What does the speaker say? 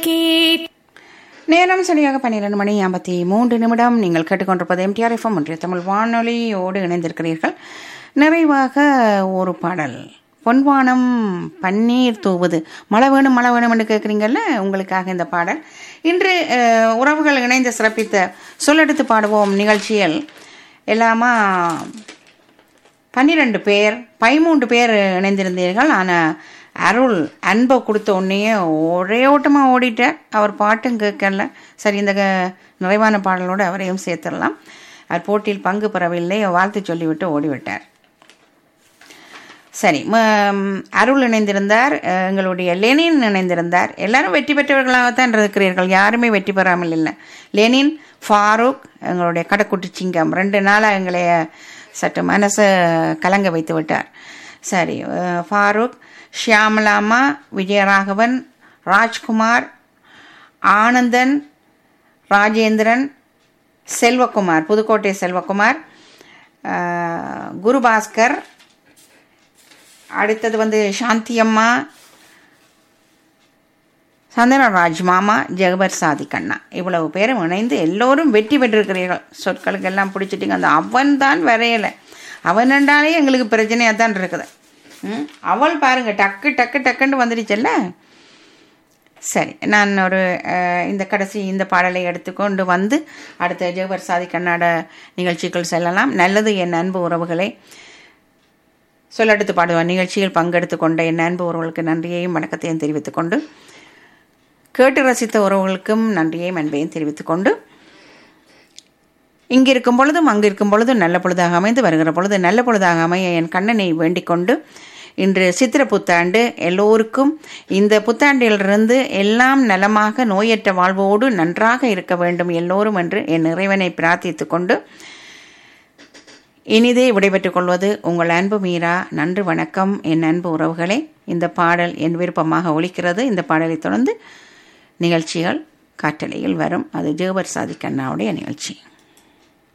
நேரம் சரியாக பன்னிரண்டு மணி ஐம்பத்தி மூன்று நிமிடம் நீங்கள் கேட்டுக்கொண்டிருப்பது எம்டிஆர் எஃப்எம் ஒன்றிய தமிழ் வானொலியோடு இணைந்திருக்கிறீர்கள் நிறைவாக ஒரு பாடல் பொன்வானம் பன்னீர் தூவுது மழை வேணும் மழை வேணும் என்று கேட்குறீங்கல்ல உங்களுக்காக இந்த பாடல் இன்று அஹ், உறவுகள் இணைந்து சிறப்பித்த சொல்லெடுத்து பாடுவோம் நிகழ்ச்சியில் எல்லாமா பன்னிரெண்டு பேர் பதிமூன்று பேர் இணைந்திருந்தீர்கள் ஆனால் அருள் அன்பை கொடுத்த உடனேயே ஒரே ஓட்டமாக ஓடிட்டார் அவர் பாட்டும் கேட்கல சரி இந்த க- நிறைவான பாடலோடு அவரையும் சேர்த்துடலாம் அவர் போட்டியில் பங்கு பெறவில்லை வாழ்த்து சொல்லிவிட்டு ஓடிவிட்டார் சரி ம- அருள் இணைந்திருந்தார் அஹ், எங்களுடைய லெனின் இணைந்திருந்தார் எல்லாரும் வெற்றி பெற்றவர்களாகத்தான் இருக்கிறீர்கள் யாருமே வெற்றி பெறாமல் இல்லை லெனின் ஃபாரூக் எங்களுடைய கடைக்குட்டி சிங்கம் ரெண்டு நாளாக எங்களை சற்று மனசை கலங்க வைத்து விட்டார் சரி அஹ், ஃபாரூக் ஷியாமலாமா விஜயராகவன் ராஜ்குமார் ஆனந்தன் ராஜேந்திரன் செல்வகுமார் புதுக்கோட்டை செல்வகுமார் அஹ், குருபாஸ்கர் அடுத்தது வந்து சாந்தி அம்மா சந்தனராஜ் மாமா ஜெகபர் சாதி கண்ணா இவ்வளவு பேரும் இணைந்து எல்லோரும் வெற்றி பெற்றிருக்கிறீர்கள் சொற்களுக்கு எல்லாம் பிடிச்சிட்டீங்க அந்த அவன் தான் வரையலை அவன் என்றாலே எங்களுக்கு பிரச்சனையாக தான் இருக்குது ம், அவள் பாருங்க டக்கு டக்கு டக்குன்னு வந்துடுச்சல்ல சரி நான் ஒரு அஹ், இந்த கடைசி இந்த பாடலை எடுத்துக்கொண்டு வந்து அடுத்த ஜெகபர் சாதி கண்ணாட நிகழ்ச்சிக்குள் செல்லலாம் நல்லது என் அன்பு உறவுகளை சொல்லெடுத்து பாடுவார் நிகழ்ச்சியில் பங்கெடுத்து கொண்ட என் அன்பு உறவுகளுக்கு நன்றியையும் வணக்கத்தையும் தெரிவித்துக் கொண்டு கேட்டு ரசித்த உறவுகளுக்கும் நன்றியையும் அன்பையும் தெரிவித்துக் கொண்டு இங்கு இருக்கும் பொழுதும் அங்கு இருக்கும் பொழுதும் நல்ல பொழுதாக அமைந்து வருகிற பொழுது நல்ல பொழுதாக அமைய என் கண்ணனை வேண்டிக் கொண்டு இன்று சித்திர புத்தாண்டு எல்லோருக்கும் இந்த புத்தாண்டிலிருந்து எல்லாம் நலமாக நோயற்ற வாழ்வோடு நன்றாக இருக்க வேண்டும் எல்லோரும் என்று என் இறைவனை பிரார்த்தித்துக் கொண்டு இனிதே விடைபெற்றுக் கொள்வது உங்கள் அன்பு மீரா நன்றி வணக்கம் என் அன்பு உறவுகளே இந்த பாடல் என் விருப்பமாக ஒலிக்கிறது இந்த பாடலை தொடர்ந்து நிகழ்ச்சிகள் காற்றலையில் வரும் அது ஜேவர் சாதி கண்ணாவுடைய நிகழ்ச்சி